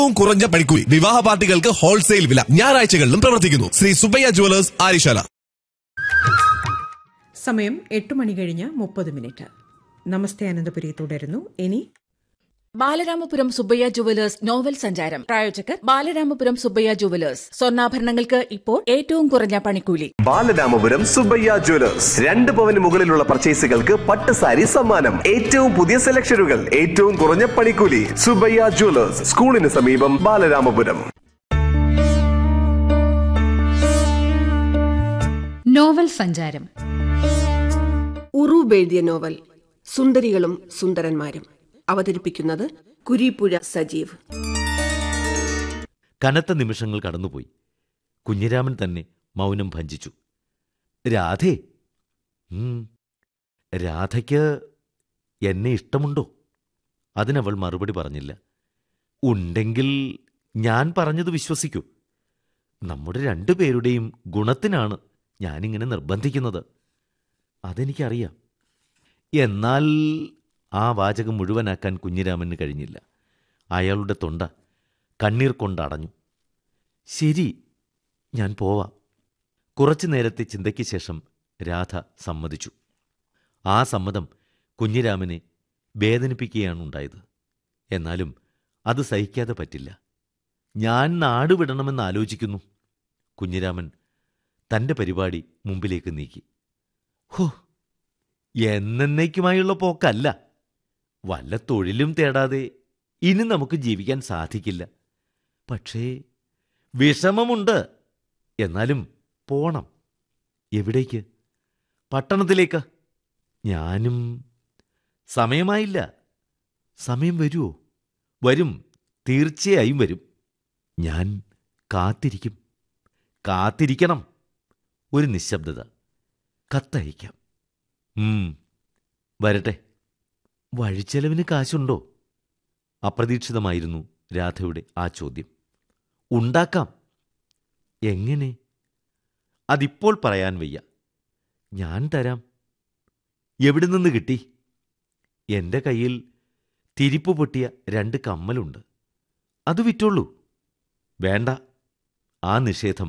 ഏറ്റവും കുറഞ്ഞ പണിക്കൂലി വിവാഹ പാർട്ടികൾക്ക് ഹോൾസെയിൽ വില ഞായറാഴ്ചകളിലും പ്രവർത്തിക്കുന്നു ശ്രീ സുബയ്യ ജുവലേഴ്സ് ആരിശാല സമയം എട്ട് മണി കഴിഞ്ഞ് മുപ്പത് മിനിറ്റ് നമസ്തേ അനന്തപുരി തുടരുന്നു ഇനി ബാലരാമപുരം സുബ്ബയ്യ ജുവലേഴ്സ് നോവൽ സഞ്ചാരം പ്രായോജകർ ബാലരാമപുരം സുബ്ബയ്യ ജുവലേഴ്സ് സ്വർണ്ണാഭരണങ്ങൾക്ക് ഇപ്പോൾ ഏറ്റവും കുറഞ്ഞ പണിക്കൂലി ബാലരാമപുരം സുബയ്യ ജ്വല്ലേഴ്സ് രണ്ട് പവന് മുകളിലുള്ള പർച്ചേസുകൾക്ക് പട്ട് സാരി സമ്മാനം ഏറ്റവും പുതിയ സെലക്ഷനുകൾ ഏറ്റവും കുറഞ്ഞ പണിക്കൂലി സുബയ്യ ജ്വല്ലേഴ്സ് സ്കൂളിന് സമീപം ബാലരാമപുരം നോവൽ സഞ്ചാരം ഉറൂബ് എഴുതിയ നോവൽ സുന്ദരികളും സുന്ദരന്മാരും അവതരിപ്പിക്കുന്നത് കുരീപ്പുഴ സജീവ് കനത്ത നിമിഷങ്ങൾ കടന്നുപോയി കുഞ്ഞിരാമൻ തന്നെ മൗനം ഭഞ്ജിച്ചു രാധേ ഉം, രാധയ്ക്ക് എന്നെ ഇഷ്ടമുണ്ടോ അതിനവൾ മറുപടി പറഞ്ഞില്ല ഉണ്ടെങ്കിൽ ഞാൻ പറഞ്ഞത് വിശ്വസിക്കൂ നമ്മുടെ രണ്ടുപേരുടെയും ഗുണത്തിനാണ് ഞാനിങ്ങനെ നിർബന്ധിക്കുന്നത് അതെനിക്കറിയാം എന്നാൽ ആ വാചകം മുഴുവനാക്കാൻ കുഞ്ഞിരാമന് കഴിഞ്ഞില്ല അയാളുടെ തൊണ്ട കണ്ണീർ കൊണ്ടടഞ്ഞു ശരി ഞാൻ പോവാം കുറച്ചു നേരത്തെ ചിന്തയ്ക്ക് ശേഷം രാധ സമ്മതിച്ചു ആ സമ്മതം കുഞ്ഞിരാമനെ വേദനിപ്പിക്കുകയാണുണ്ടായത് എന്നാലും അത് സഹിക്കാതെ പറ്റില്ല ഞാൻ നാട് വിടണമെന്ന് ആലോചിക്കുന്നു കുഞ്ഞിരാമൻ തൻ്റെ പരിപാടി മുമ്പിലേക്ക് നീക്കി ഹോ എന്നേക്കുമായുള്ള പോക്കല്ല വല്ല തൊഴിലും തേടാതെ ഇനി നമുക്ക് ജീവിക്കാൻ സാധിക്കില്ല പക്ഷേ വിഷമമുണ്ട് എന്നാലും പോണം എവിടേക്ക് പട്ടണത്തിലേക്ക് ഞാനും സമയമായില്ല സമയം വരുമോ വരും തീർച്ചയായും വരും ഞാൻ കാത്തിരിക്കും കാത്തിരിക്കണം ഒരു നിശബ്ദത കത്തയക്കാം ഉം, വരട്ടെ വഴിച്ചെലവിന് കാശുണ്ടോ അപ്രതീക്ഷിതമായിരുന്നു രാധയുടെ ആ ചോദ്യം ഉണ്ടാക്കാം എങ്ങനെ അതിപ്പോൾ പറയാൻ വയ്യ ഞാൻ തരാം എവിടെ നിന്ന് കിട്ടി എൻ്റെ കയ്യിൽ തിരിപ്പ് പൊട്ടിയ രണ്ട് കമ്മലുണ്ട് അത് വിറ്റോളൂ വേണ്ട ആ നിഷേധം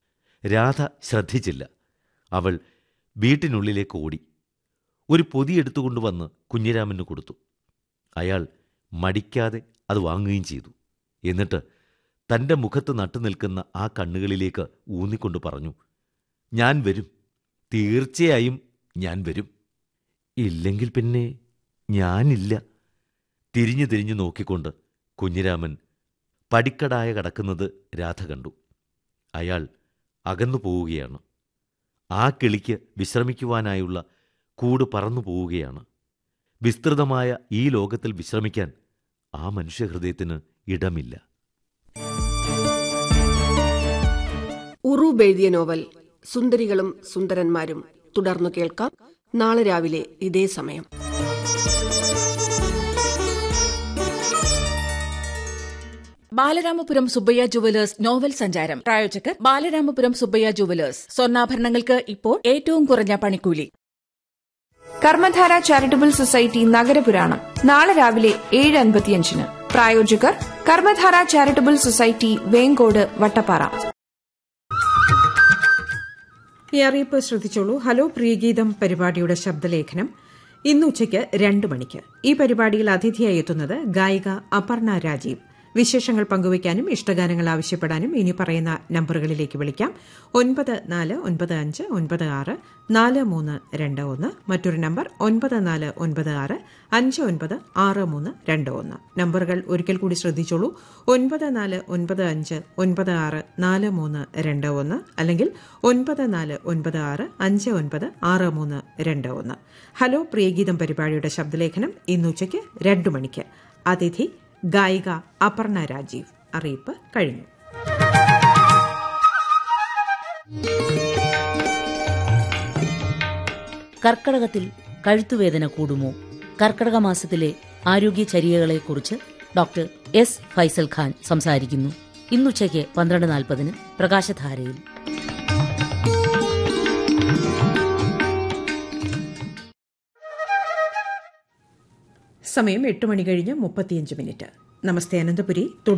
രാധ ശ്രദ്ധിച്ചില്ല അവൾ വീട്ടിനുള്ളിലേക്ക് ഓടി ഒരു പൊതി എടുത്തുകൊണ്ടുവന്ന് കുഞ്ഞിരാമന് കൊടുത്തു അയാൾ മടിക്കാതെ അത് വാങ്ങുകയും ചെയ്തു എന്നിട്ട് തൻ്റെ മുഖത്ത് നട്ടു നിൽക്കുന്ന ആ കണ്ണുകളിലേക്ക് ഊന്നിക്കൊണ്ട് പറഞ്ഞു ഞാൻ വരും തീർച്ചയായും ഞാൻ വരും ഇല്ലെങ്കിൽ പിന്നെ ഞാനില്ല തിരിഞ്ഞു തിരിഞ്ഞു നോക്കിക്കൊണ്ട് കുഞ്ഞിരാമൻ പടിക്കടായ കടക്കുന്നത് രാധ കണ്ടു അയാൾ അകന്നു പോവുകയാണ് ആ കിളിക്ക് വിശ്രമിക്കുവാനായുള്ള കൂട് പറന്നു പോവുകയാണ് വിസ്തൃതമായ ഈ ലോകത്തിൽ വിശ്രമിക്കാൻ ആ മനുഷ്യഹൃദയത്തിന് ഇടമില്ല ഉറൂബ് എഴുതിയ നോവൽ സുന്ദരികളും സുന്ദരന്മാരും തുടർന്നു കേൾക്കാം നാളെ രാവിലെ ഇതേ സമയം ബാലരാമപുരം സുബ്ബയ്യ ജുവലേഴ്സ് നോവൽ സഞ്ചാരം പ്രായോജകർ ബാലരാമപുരം സുബ്ബയ്യ ജുവലേഴ്സ് സ്വർണ്ണാഭരണങ്ങൾക്ക് ഇപ്പോൾ ഏറ്റവും കുറഞ്ഞ പണിക്കൂലി കർമ്മധാര ചാരിറ്റബിൾ സൊസൈറ്റി നഗരപുരാണം നാളെ രാവിലെ ഏഴ് അൻപത്തിയഞ്ചിന് പ്രായോജകർ കർമ്മധാര ചാരിറ്റബിൾ സൊസൈറ്റി വേങ്കോട് വട്ടപ്പാറ ഈ അറിയിപ്പ് ശ്രദ്ധിച്ചോളൂ ഹലോ പ്രിയഗീതം പരിപാടിയുടെ ശബ്ദലേഖനം ഇന്ന് ഉച്ചയ്ക്ക് രണ്ട് മണിക്ക് ഈ പരിപാടിയിൽ അതിഥിയായി എത്തുന്നത് ഗായിക അപർണ രാജീവ് വിശേഷങ്ങൾ പങ്കുവയ്ക്കാനും ഇഷ്ടഗാനങ്ങൾ ആവശ്യപ്പെടാനും ഇനി പറയുന്ന നമ്പറുകളിലേക്ക് വിളിക്കാം ഒൻപത് നാല് ഒൻപത് അഞ്ച് ഒൻപത് ആറ് നാല് മൂന്ന് രണ്ട് ഒന്ന് മറ്റൊരു നമ്പർ ഒൻപത് നാല് ഒൻപത് ആറ് അഞ്ച് ഒൻപത് ആറ് മൂന്ന് രണ്ട് ഒന്ന് നമ്പറുകൾ ഒരിക്കൽ കൂടി ശ്രദ്ധിച്ചോളൂ ഒൻപത് നാല് ഒൻപത് അഞ്ച് ഒൻപത് ആറ് നാല് മൂന്ന് രണ്ട് ഒന്ന് അല്ലെങ്കിൽ ഒൻപത് നാല് ഒൻപത് ആറ് അഞ്ച് ഒൻപത് ആറ് മൂന്ന് രണ്ട് ഒന്ന് ഹലോ പ്രിയഗീതം പരിപാടിയുടെ ശബ്ദലേഖനം ഇന്ന് ഉച്ചയ്ക്ക് രണ്ടു മണിക്ക് അതിഥി ഗായിക അപർണ രാജീവ് അറിയിപ്പ് കഴിഞ്ഞു കർക്കടകത്തിൽ കഴുത്തുവേദന കൂടുമോ കർക്കടക മാസത്തിലെ ആരോഗ്യചര്യകളെക്കുറിച്ച് ഡോക്ടർ എസ് ഫൈസൽ ഖാൻ സംസാരിക്കുന്നു ഇന്നുച്ചയ്ക്ക് പന്ത്രണ്ട് നാൽപ്പതിന് പ്രകാശധാരയിൽ സമയം എട്ട് മണി കഴിഞ്ഞ് മുപ്പത്തിയഞ്ച് മിനിറ്റ് നമസ്തേ അനന്തപുരി